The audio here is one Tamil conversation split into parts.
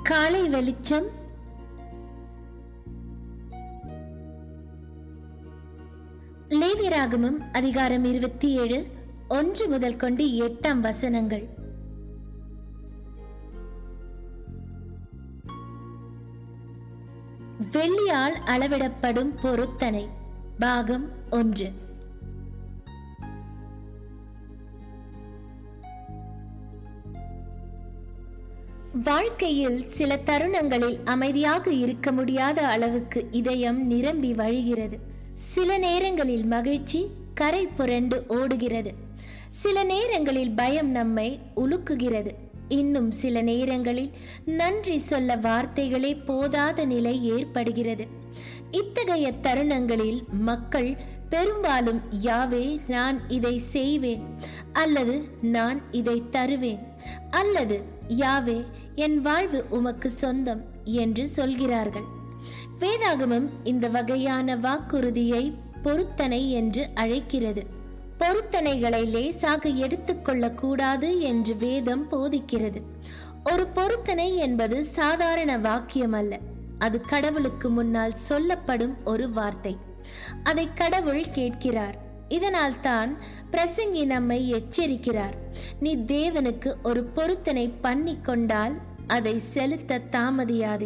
காலை வெளிச்சம் லேவியராகமம் அதிகாரம் இருபத்தி ஏழு ஒன்று முதல் கொண்டு எட்டாம் வசனங்கள் வெள்ளியால் அளவிடப்படும் பொருத்தனை பாகம் ஒன்று வாழ்க்கையில் சில தருணங்களில் அமைதியாக இருக்க முடியாத அளவுக்கு இதயம் நிரம்பி வழிகிறது சில நேரங்களில் மகிழ்ச்சி கரை புரண்டு ஓடுகிறது சில நேரங்களில் பயம் நம்மை உலுக்குகிறது இன்னும் சில நேரங்களில் நன்றி சொல்ல வார்த்தைகளே போதாத நிலை ஏற்படுகிறது இத்தகைய தருணங்களில் மக்கள் பெரும்பாலும் யாவே நான் இதை செய்வேன் அல்லது நான் இதை தருவேன் அல்லது யாவே என் வாழ்வு உமக்கு சொந்தம் என்று சொல்கிறார்கள் வேதாகமம் இந்த வகையான வாக்குறுதியை பொருத்தனை என்று அழைக்கிறது பொருத்தனைகளை லேசாக எடுத்துக்கொள்ள கூடாது என்று வேதம் போதிக்கிறது ஒரு பொருத்தனை என்பது சாதாரண வாக்கியம் அல்ல அது கடவுளுக்கு முன்னால் சொல்லப்படும் ஒரு வார்த்தை அதை கடவுள் கேட்கிறார் இதனால் தான் பிரசங்கி நம்மை எச்சரிக்கிறார் நீ தேவனுக்கு ஒரு பொருத்தனை பண்ணி கொண்டால் அதை செலுத்த தாமதியாதே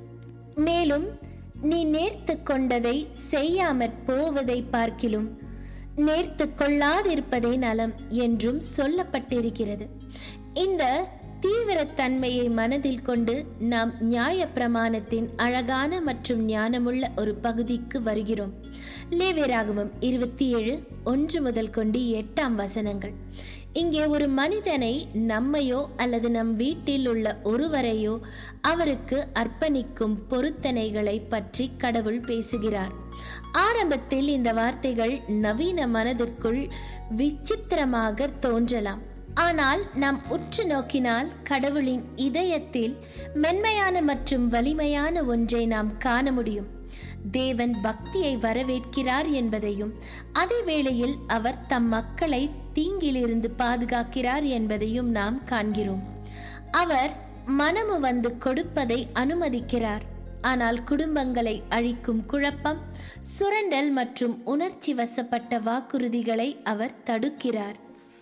மேலும் நீ நேர்த்து கொண்டதை செய்யாமற் போவதை பார்க்கிலும் நேர்த்து கொள்ளாதிருப்பதே நலம் என்றும் சொல்லப்பட்டிருக்கிறது இந்த தீவிரத்தன்மையை மனதில் கொண்டு நாம் நியாய பிரமாணத்தின் அழகான மற்றும் ஞானமுள்ள ஒரு பகுதிக்கு வருகிறோம் லேவேராகமம் இருபத்தி ஏழு ஒன்று முதல் கொண்டு எட்டாம் வசனங்கள் இங்கே ஒரு மனிதனை நம்மையோ அல்லது நம் வீட்டில் உள்ள ஒருவரையோ அவருக்கு அர்ப்பணிக்கும் பொருத்தனைகளை பற்றி கடவுள் பேசுகிறார் ஆரம்பத்தில் இந்த வார்த்தைகள் நவீன மனதிற்குள் விசித்திரமாக தோன்றலாம் ஆனால் நாம் உற்று நோக்கினால் கடவுளின் இதயத்தில் மென்மையான மற்றும் வலிமையான ஒன்றை நாம் காண முடியும் தேவன் பக்தியை வரவேற்கிறார் என்பதையும் அதே வேளையில் அவர் தம் மக்களை தீங்கிலிருந்து பாதுகாக்கிறார் என்பதையும் நாம் காண்கிறோம் அவர் மனமு வந்து கொடுப்பதை அனுமதிக்கிறார் ஆனால் குடும்பங்களை அழிக்கும் குழப்பம் சுரண்டல் மற்றும் உணர்ச்சி வசப்பட்ட வாக்குறுதிகளை அவர் தடுக்கிறார்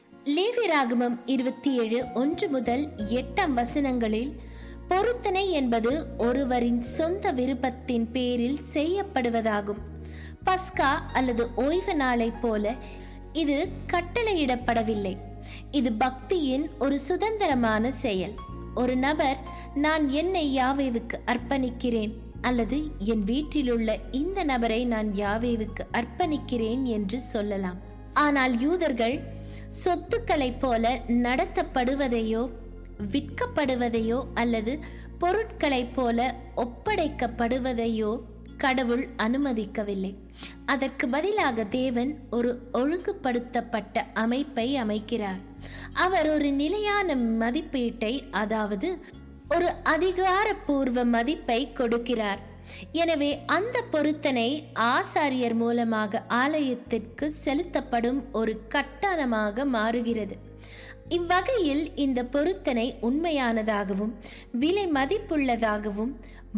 லேவியராகமம் இருபத்தி ஏழு ஒன்று முதல் எட்டாம் வசனங்களில் பொருத்தனை என்பது ஒருவரின் சொந்த விருப்பத்தின் பேரில் செய்யப்படுவதாகும் பஸ்கா அல்லது ஓய்வு நாளை போல இது கட்டளையிடப்படவில்லை இது பக்தியின் ஒரு சுதந்திரமான செயல் ஒரு நபர் நான் என்னை யாவேவுக்கு அர்ப்பணிக்கிறேன் அல்லது என் வீட்டிலுள்ள இந்த நபரை நான் யாவேவுக்கு அர்ப்பணிக்கிறேன் என்று சொல்லலாம் ஆனால் யூதர்கள் சொத்துக்களைப் போல நடத்தப்படுவதையோ விற்கப்படுவதையோ அல்லது பொருட்களைப் போல ஒப்படைக்கப்படுவதையோ கடவுள் அனுமதிக்கவில்லை அதற்கு பதிலாக தேவன் ஒரு ஒழுங்குபடுத்தப்பட்ட அமைப்பை அமைக்கிறார் அவர் ஒரு நிலையான மதிப்பீட்டை அதாவது ஒரு அதிகாரப்பூர்வ மதிப்பை கொடுக்கிறார் எனவே அந்த பொருத்தனை ஆசாரியர் மூலமாக ஆலயத்திற்கு செலுத்தப்படும் ஒரு கட்டணமாக மாறுகிறது இவ்வகையில் இந்த பொருத்தனை உண்மையானதாகவும் விலை மதிப்புள்ளதாகவும்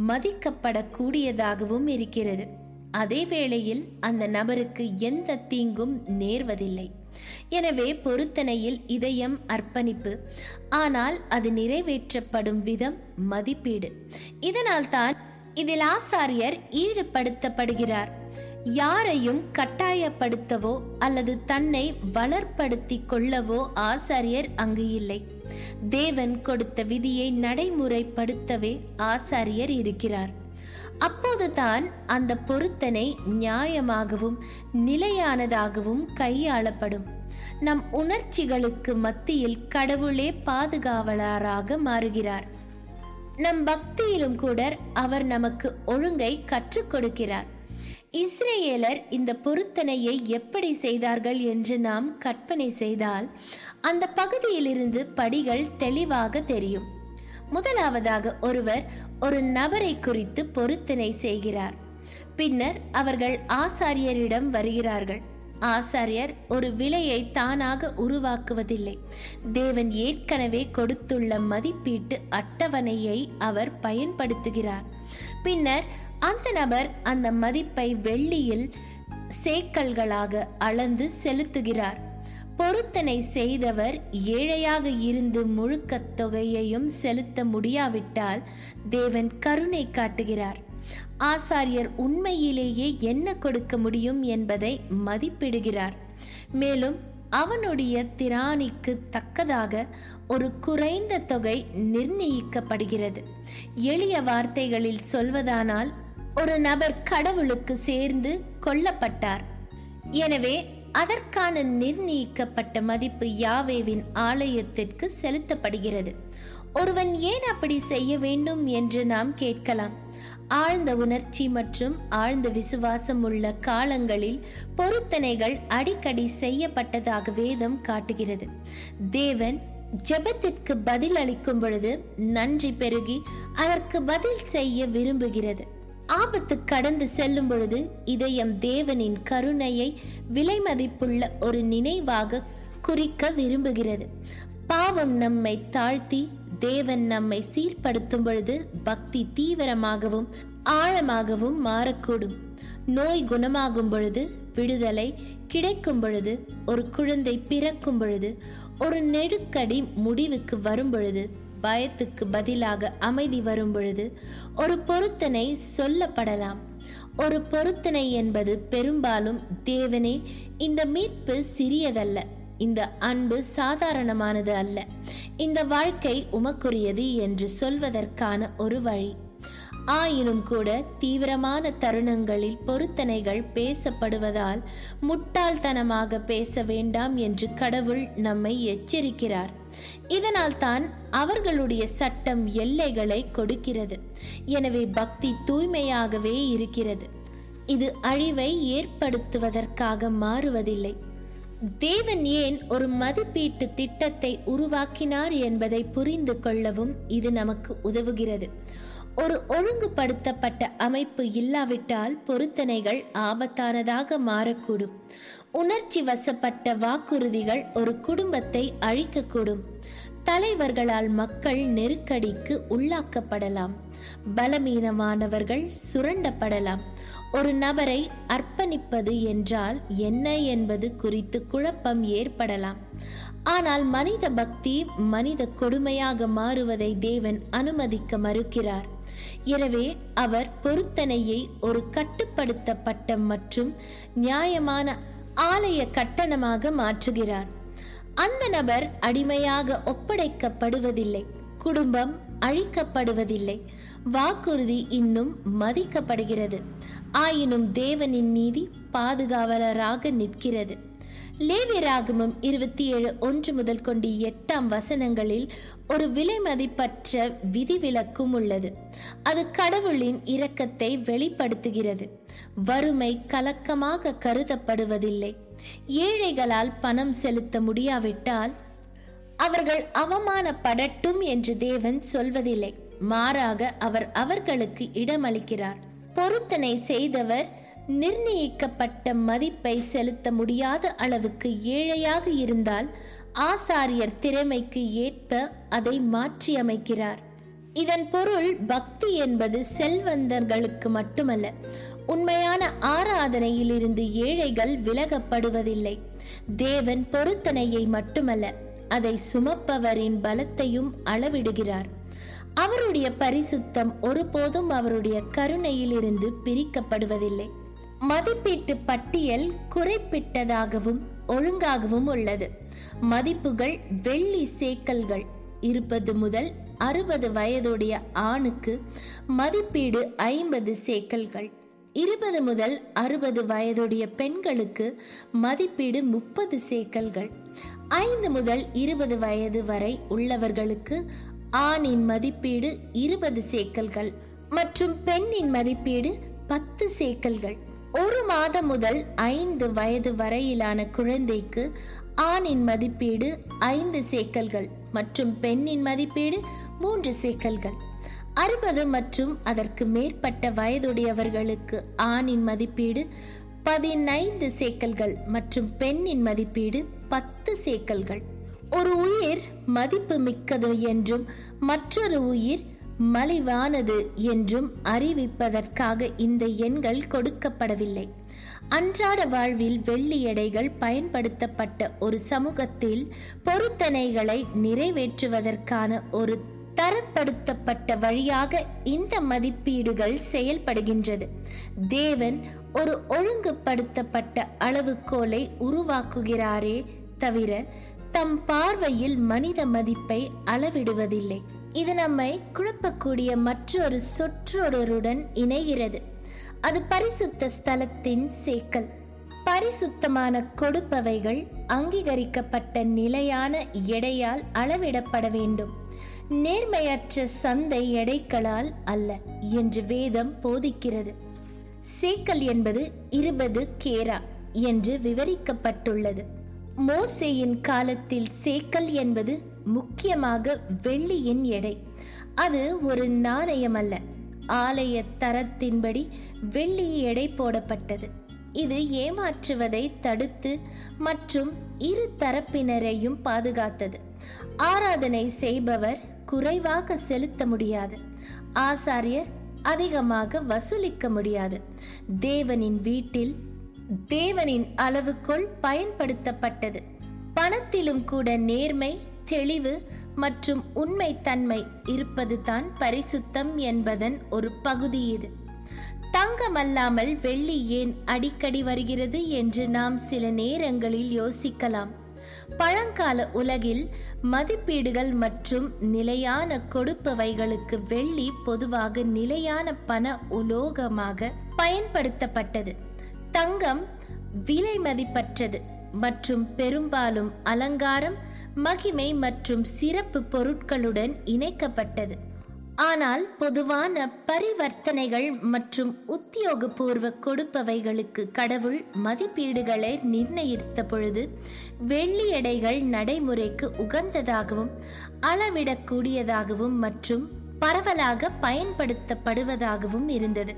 மதிக்கப்படக்கூடியதாகவும் இருக்கிறது அதே வேளையில் அந்த நபருக்கு எந்த தீங்கும் நேர்வதில்லை எனவே பொருத்தனையில் இதயம் அர்ப்பணிப்பு ஆனால் அது நிறைவேற்றப்படும் விதம் மதிப்பீடு இதனால் தான் இதில் ஆசாரியர் ஈடுபடுத்தப்படுகிறார் யாரையும் கட்டாயப்படுத்தவோ அல்லது தன்னை வளர்ப்படுத்தி கொள்ளவோ ஆசாரியர் அங்கு இல்லை தேவன் கொடுத்த விதியை நடைமுறைப்படுத்தவே ஆசாரியர் இருக்கிறார் அப்போதுதான் அந்த பொருத்தனை நியாயமாகவும் நிலையானதாகவும் கையாளப்படும் நம் உணர்ச்சிகளுக்கு மத்தியில் கடவுளே பாதுகாவலராக மாறுகிறார் நம் பக்தியிலும் கூட அவர் நமக்கு ஒழுங்கை கற்றுக் கொடுக்கிறார் இஸ்ரேலர் இந்த பொருத்தனையை எப்படி செய்தார்கள் என்று நாம் கற்பனை செய்தால் அந்த பகுதியிலிருந்து படிகள் தெளிவாக தெரியும் முதலாவதாக ஒருவர் ஒரு நபரை குறித்து பொருத்தனை செய்கிறார் பின்னர் அவர்கள் ஆசாரியரிடம் வருகிறார்கள் ஆசாரியர் ஒரு விலையை தானாக உருவாக்குவதில்லை தேவன் ஏற்கனவே கொடுத்துள்ள மதிப்பீட்டு அட்டவணையை அவர் பயன்படுத்துகிறார் பின்னர் அந்த நபர் அந்த மதிப்பை வெள்ளியில் சேக்கல்களாக அளந்து செலுத்துகிறார் பொருத்தனை செய்தவர் ஏழையாக இருந்து முழுக்கத் தொகையையும் செலுத்த முடியாவிட்டால் தேவன் கருணை காட்டுகிறார் ஆசாரியர் உண்மையிலேயே என்ன கொடுக்க முடியும் என்பதை மதிப்பிடுகிறார் மேலும் அவனுடைய திராணிக்கு தக்கதாக ஒரு குறைந்த தொகை நிர்ணயிக்கப்படுகிறது எளிய வார்த்தைகளில் சொல்வதானால் ஒரு நபர் கடவுளுக்கு சேர்ந்து கொல்லப்பட்டார் எனவே அதற்கான நிர்ணயிக்கப்பட்ட மதிப்பு யாவேவின் ஆலயத்திற்கு செலுத்தப்படுகிறது ஒருவன் ஏன் அப்படி செய்ய வேண்டும் என்று நாம் கேட்கலாம் ஆழ்ந்த உணர்ச்சி மற்றும் ஆழ்ந்த விசுவாசம் உள்ள காலங்களில் பொருத்தனைகள் அடிக்கடி செய்யப்பட்டதாக வேதம் காட்டுகிறது தேவன் ஜெபத்திற்கு பதில் அளிக்கும் பொழுது நன்றி பெருகி அதற்கு பதில் செய்ய விரும்புகிறது ஆபத்து கடந்து செல்லும் பொழுது இதயம் தேவனின் கருணையை விலை மதிப்புள்ள ஒரு நினைவாக குறிக்க விரும்புகிறது பாவம் நம்மை தாழ்த்தி தேவன் நம்மை சீர்படுத்தும் பொழுது பக்தி தீவிரமாகவும் ஆழமாகவும் மாறக்கூடும் நோய் குணமாகும் பொழுது விடுதலை கிடைக்கும் பொழுது ஒரு குழந்தை பிறக்கும் பொழுது ஒரு நெருக்கடி முடிவுக்கு வரும் பொழுது பயத்துக்கு பதிலாக அமைதி வரும் பொழுது ஒரு பொருத்தனை சொல்லப்படலாம் ஒரு பொருத்தனை என்பது பெரும்பாலும் தேவனே இந்த மீட்பு சிறியதல்ல இந்த அன்பு சாதாரணமானது அல்ல இந்த வாழ்க்கை உமக்குரியது என்று சொல்வதற்கான ஒரு வழி ஆயினும் கூட தீவிரமான தருணங்களில் பொருத்தனைகள் பேசப்படுவதால் முட்டாள்தனமாக பேச வேண்டாம் என்று கடவுள் நம்மை எச்சரிக்கிறார் இதனால் தான் அவர்களுடைய சட்டம் எல்லைகளை கொடுக்கிறது எனவே பக்தி தூய்மையாகவே இருக்கிறது இது அழிவை ஏற்படுத்துவதற்காக மாறுவதில்லை தேவன் ஏன் ஒரு மதிப்பீட்டு திட்டத்தை உருவாக்கினார் என்பதை புரிந்து கொள்ளவும் இது நமக்கு உதவுகிறது ஒரு ஒழுங்குபடுத்தப்பட்ட அமைப்பு இல்லாவிட்டால் பொருத்தனைகள் ஆபத்தானதாக மாறக்கூடும் உணர்ச்சி வசப்பட்ட வாக்குறுதிகள் ஒரு குடும்பத்தை அழிக்கக்கூடும் தலைவர்களால் மக்கள் நெருக்கடிக்கு உள்ளாக்கப்படலாம் பலவீனமானவர்கள் சுரண்டப்படலாம் ஒரு நபரை அர்ப்பணிப்பது என்றால் என்ன என்பது குறித்து குழப்பம் ஏற்படலாம் ஆனால் மனித பக்தி மனித கொடுமையாக மாறுவதை தேவன் அனுமதிக்க மறுக்கிறார் எனவே அவர் பொருத்தனையை ஒரு கட்டுப்படுத்தப்பட்ட மற்றும் நியாயமான ஆலய கட்டணமாக மாற்றுகிறார் அந்த நபர் அடிமையாக ஒப்படைக்கப்படுவதில்லை குடும்பம் அழிக்கப்படுவதில்லை வாக்குறுதி இன்னும் மதிக்கப்படுகிறது ஆயினும் தேவனின் நீதி பாதுகாவலராக நிற்கிறது லேவியராகமம் இருபத்தி ஏழு ஒன்று முதல் கொண்டு எட்டாம் வசனங்களில் ஒரு விலை மதிப்பற்ற விதிவிலக்கும் உள்ளது அது கடவுளின் இரக்கத்தை வெளிப்படுத்துகிறது வறுமை கலக்கமாக கருதப்படுவதில்லை ஏழைகளால் பணம் செலுத்த முடியாவிட்டால் அவர்கள் அவமானப்படட்டும் என்று தேவன் சொல்வதில்லை மாறாக அவர் அவர்களுக்கு இடமளிக்கிறார் பொருத்தனை செய்தவர் நிர்ணயிக்கப்பட்ட மதிப்பை செலுத்த முடியாத அளவுக்கு ஏழையாக இருந்தால் ஆசாரியர் திறமைக்கு ஏற்ப அதை மாற்றியமைக்கிறார் இதன் பொருள் பக்தி என்பது செல்வந்தர்களுக்கு மட்டுமல்ல உண்மையான ஆராதனையில் இருந்து ஏழைகள் விலகப்படுவதில்லை தேவன் பொருத்தனையை மட்டுமல்ல அதை சுமப்பவரின் பலத்தையும் அளவிடுகிறார் அவருடைய பரிசுத்தம் ஒருபோதும் அவருடைய கருணையில் இருந்து பிரிக்கப்படுவதில்லை மதிப்பீட்டு பட்டியல் குறிப்பிட்டதாகவும் ஒழுங்காகவும் உள்ளது மதிப்புகள் வெள்ளி சேக்கல்கள் இருப்பது முதல் அறுபது வயதுடைய ஆணுக்கு மதிப்பீடு ஐம்பது சேக்கல்கள் இருபது முதல் அறுபது வயதுடைய பெண்களுக்கு மதிப்பீடு முப்பது சேக்கல்கள் ஐந்து முதல் இருபது வயது வரை உள்ளவர்களுக்கு ஆணின் மதிப்பீடு இருபது சேக்கல்கள் மற்றும் பெண்ணின் மதிப்பீடு பத்து சேக்கல்கள் ஒரு மாதம் முதல் ஐந்து வயது வரையிலான குழந்தைக்கு ஆணின் மதிப்பீடு ஐந்து சேக்கல்கள் மற்றும் பெண்ணின் மதிப்பீடு மூன்று சேக்கல்கள் அறுபது மற்றும் அதற்கு மேற்பட்ட வயதுடையவர்களுக்கு ஆணின் மதிப்பீடு பதினைந்து சேக்கல்கள் மற்றும் பெண்ணின் மதிப்பீடு பத்து சேக்கல்கள் ஒரு உயிர் மதிப்பு மிக்கது என்றும் மற்றொரு உயிர் மலிவானது என்றும் அறிவிப்பதற்காக இந்த எண்கள் கொடுக்கப்படவில்லை அன்றாட வாழ்வில் வெள்ளி எடைகள் பயன்படுத்தப்பட்ட ஒரு சமூகத்தில் பொருத்தனைகளை நிறைவேற்றுவதற்கான ஒரு தரப்படுத்தப்பட்ட வழியாக இந்த மதிப்பீடுகள் செயல்படுகின்றது தேவன் ஒரு ஒழுங்குபடுத்தப்பட்ட அளவுகோலை உருவாக்குகிறாரே தவிர தம் பார்வையில் மனித மதிப்பை அளவிடுவதில்லை இது நம்மை குழப்பக்கூடிய மற்றொரு சொற்றொடருடன் இணைகிறது அது பரிசுத்த ஸ்தலத்தின் சேக்கல் பரிசுத்தமான கொடுப்பவைகள் அங்கீகரிக்கப்பட்ட நிலையான எடையால் அளவிடப்பட வேண்டும் நேர்மையற்ற சந்தை எடைகளால் அல்ல என்று வேதம் போதிக்கிறது சேக்கல் என்பது இருபது கேரா என்று விவரிக்கப்பட்டுள்ளது மோசேயின் காலத்தில் சேக்கல் என்பது முக்கியமாக வெள்ளியின் எடை அது ஒரு நாணயம் அல்ல ஆலய தரத்தின்படி வெள்ளி எடை போடப்பட்டது இது ஏமாற்றுவதை தடுத்து மற்றும் இரு தரப்பினரையும் பாதுகாத்தது ஆராதனை செய்பவர் குறைவாக செலுத்த முடியாது ஆசாரியர் அதிகமாக வசூலிக்க முடியாது தேவனின் வீட்டில் தேவனின் அளவுக்குள் பயன்படுத்தப்பட்டது பணத்திலும் கூட நேர்மை தெளிவு மற்றும் உண்மை தன்மை இருப்பது தான் பரிசுத்தம் என்பதன் ஒரு பகுதி இது தங்கமல்லாமல் வெள்ளி ஏன் அடிக்கடி வருகிறது என்று நாம் சில நேரங்களில் யோசிக்கலாம் பழங்கால உலகில் மதிப்பீடுகள் மற்றும் நிலையான கொடுப்பவைகளுக்கு வெள்ளி பொதுவாக நிலையான பண உலோகமாக பயன்படுத்தப்பட்டது தங்கம் விலை மதிப்பற்றது மற்றும் பெரும்பாலும் அலங்காரம் மகிமை மற்றும் சிறப்பு பொருட்களுடன் இணைக்கப்பட்டது ஆனால் பொதுவான பரிவர்த்தனைகள் மற்றும் உத்தியோகபூர்வ கொடுப்பவைகளுக்கு கடவுள் மதிப்பீடுகளை நிர்ணயித்த பொழுது வெள்ளி எடைகள் நடைமுறைக்கு உகந்ததாகவும் அளவிடக்கூடியதாகவும் மற்றும் பரவலாக பயன்படுத்தப்படுவதாகவும் இருந்தது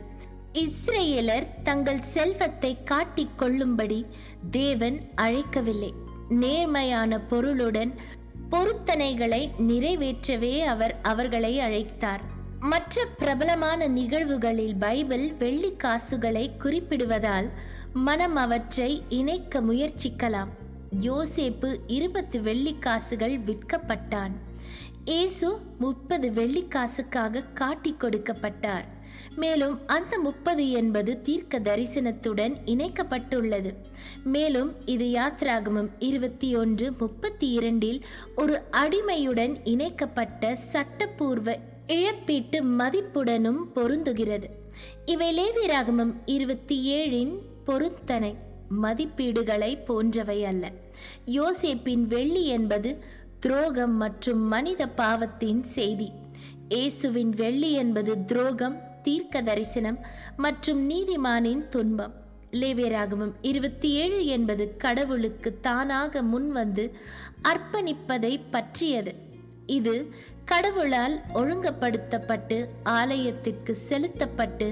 இஸ்ரேலர் தங்கள் செல்வத்தை காட்டிக் கொள்ளும்படி தேவன் அழைக்கவில்லை நேர்மையான பொருளுடன் பொருத்தனைகளை நிறைவேற்றவே அவர் அவர்களை அழைத்தார் மற்ற பிரபலமான நிகழ்வுகளில் பைபிள் வெள்ளி காசுகளை குறிப்பிடுவதால் மனம் அவற்றை இணைக்க முயற்சிக்கலாம் யோசேப்பு இருபத்து வெள்ளி காசுகள் விற்கப்பட்டான் இயேசு முப்பது வெள்ளி காசுக்காக காட்டிக் கொடுக்கப்பட்டார் மேலும் அந்த முப்பது என்பது தீர்க்க தரிசனத்துடன் இணைக்கப்பட்டுள்ளது மேலும் இது யாத்ராகமம் இருபத்தி ஒன்று முப்பத்தி இரண்டில் ஒரு அடிமையுடன் இணைக்கப்பட்ட சட்டப்பூர்வ இழப்பீட்டு மதிப்புடனும் பொருந்துகிறது இவை லேவியராகமம் இருபத்தி ஏழின் பொருத்தனை மதிப்பீடுகளை போன்றவை அல்ல யோசேப்பின் வெள்ளி என்பது துரோகம் மற்றும் மனித பாவத்தின் செய்தி இயேசுவின் வெள்ளி என்பது துரோகம் தீர்க்க தரிசனம் மற்றும் நீதிமானின் துன்பம் லேவியராகமம் இருபத்தி ஏழு என்பது கடவுளுக்கு தானாக முன்வந்து அர்ப்பணிப்பதை பற்றியது இது கடவுளால் ஒழுங்கப்படுத்தப்பட்டு ஆலயத்துக்கு செலுத்தப்பட்டு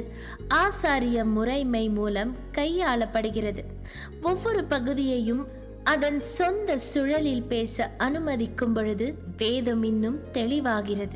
ஆசாரிய முறைமை மூலம் கையாளப்படுகிறது ஒவ்வொரு பகுதியையும் அதன் சொந்த சுழலில் பேச அனுமதிக்கும் பொழுது வேதம் இன்னும் தெளிவாகிறது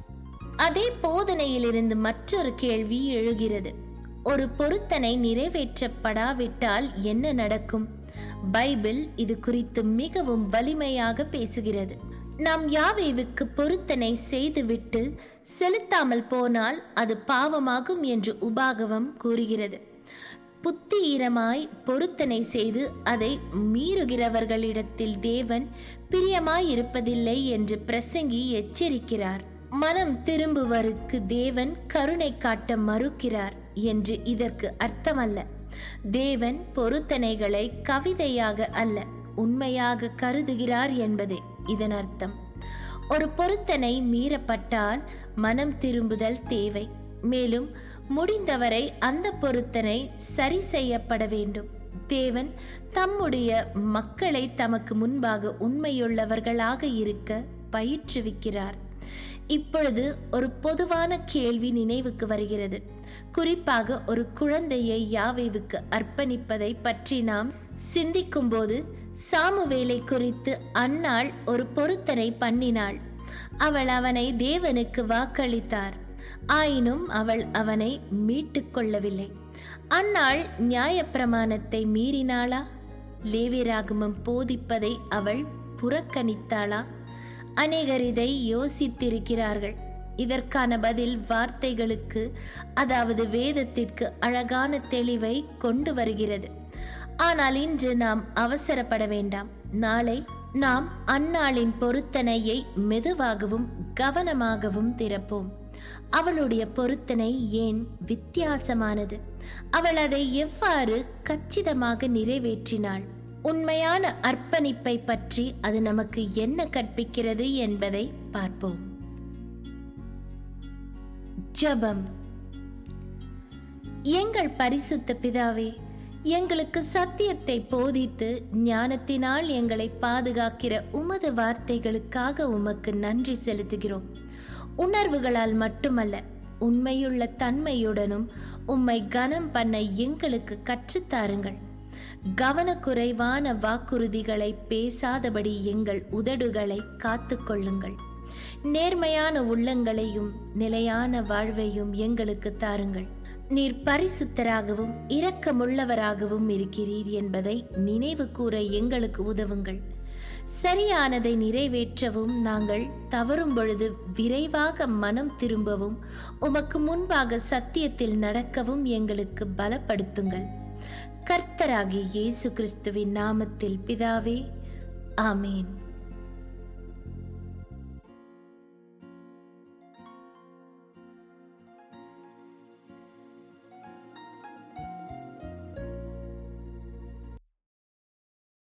அதே போதனையிலிருந்து மற்றொரு கேள்வி எழுகிறது ஒரு பொருத்தனை நிறைவேற்றப்படாவிட்டால் என்ன நடக்கும் பைபிள் இது குறித்து மிகவும் வலிமையாக பேசுகிறது நாம் யாவேவுக்கு பொருத்தனை செய்துவிட்டு செலுத்தாமல் போனால் அது பாவமாகும் என்று உபாகவம் கூறுகிறது புத்தியீனமாய் பொருத்தனை செய்து அதை மீறுகிறவர்களிடத்தில் தேவன் பிரியமாய் இருப்பதில்லை என்று பிரசங்கி எச்சரிக்கிறார் மனம் திரும்புவருக்கு தேவன் கருணை காட்ட மறுக்கிறார் என்று இதற்கு அர்த்தமல்ல தேவன் பொருத்தனைகளை கவிதையாக அல்ல உண்மையாக கருதுகிறார் என்பதே இதன் அர்த்தம் ஒரு பொருத்தனை மீறப்பட்டால் மனம் திரும்புதல் தேவை மேலும் முடிந்தவரை அந்த பொருத்தனை சரி செய்யப்பட வேண்டும் தேவன் தம்முடைய மக்களை தமக்கு முன்பாக உண்மையுள்ளவர்களாக இருக்க பயிற்றுவிக்கிறார் இப்பொழுது ஒரு பொதுவான கேள்வி நினைவுக்கு வருகிறது குறிப்பாக ஒரு குழந்தையை யாவேவுக்கு அர்ப்பணிப்பதை பற்றி நாம் சிந்திக்கும்போது சாமுவேலை குறித்து அன்னாள் ஒரு பொருத்தனை பண்ணினாள் அவள் அவனை தேவனுக்கு வாக்களித்தார் ஆயினும் அவள் அவனை மீட்டுக் கொள்ளவில்லை அன்னாள் நியாயப்பிரமாணத்தை மீறினாளா லேவிராகமம் போதிப்பதை அவள் புறக்கணித்தாளா அநேகர் இதை யோசித்திருக்கிறார்கள் இதற்கான பதில் வார்த்தைகளுக்கு அதாவது வேதத்திற்கு அழகான தெளிவை கொண்டு வருகிறது ஆனால் இன்று நாம் அவசரப்பட வேண்டாம் நாளை நாம் அந்நாளின் பொருத்தனையை மெதுவாகவும் கவனமாகவும் திறப்போம் அவளுடைய பொருத்தனை ஏன் வித்தியாசமானது அவள் அதை எவ்வாறு கச்சிதமாக நிறைவேற்றினாள் உண்மையான அர்ப்பணிப்பை பற்றி அது நமக்கு என்ன கற்பிக்கிறது என்பதை பார்ப்போம் ஜபம் எங்கள் பரிசுத்த பிதாவே எங்களுக்கு சத்தியத்தை போதித்து ஞானத்தினால் எங்களை பாதுகாக்கிற உமது வார்த்தைகளுக்காக உமக்கு நன்றி செலுத்துகிறோம் உணர்வுகளால் மட்டுமல்ல உண்மையுள்ள தன்மையுடனும் உம்மை கனம் பண்ண எங்களுக்கு கற்றுத்தாருங்கள் கவனக்குறைவான வாக்குறுதிகளை பேசாதபடி எங்கள் உதடுகளை காத்துக்கொள்ளுங்கள் நேர்மையான உள்ளங்களையும் நிலையான வாழ்வையும் எங்களுக்கு தாருங்கள் நீர் பரிசுத்தராகவும் இரக்கமுள்ளவராகவும் இருக்கிறீர் என்பதை நினைவு கூற எங்களுக்கு உதவுங்கள் சரியானதை நிறைவேற்றவும் நாங்கள் தவறும் பொழுது விரைவாக மனம் திரும்பவும் உமக்கு முன்பாக சத்தியத்தில் நடக்கவும் எங்களுக்கு பலப்படுத்துங்கள் கர்த்தராகிய இயேசு கிறிஸ்துவின் நாமத்தில் பிதாவே ஆமேன்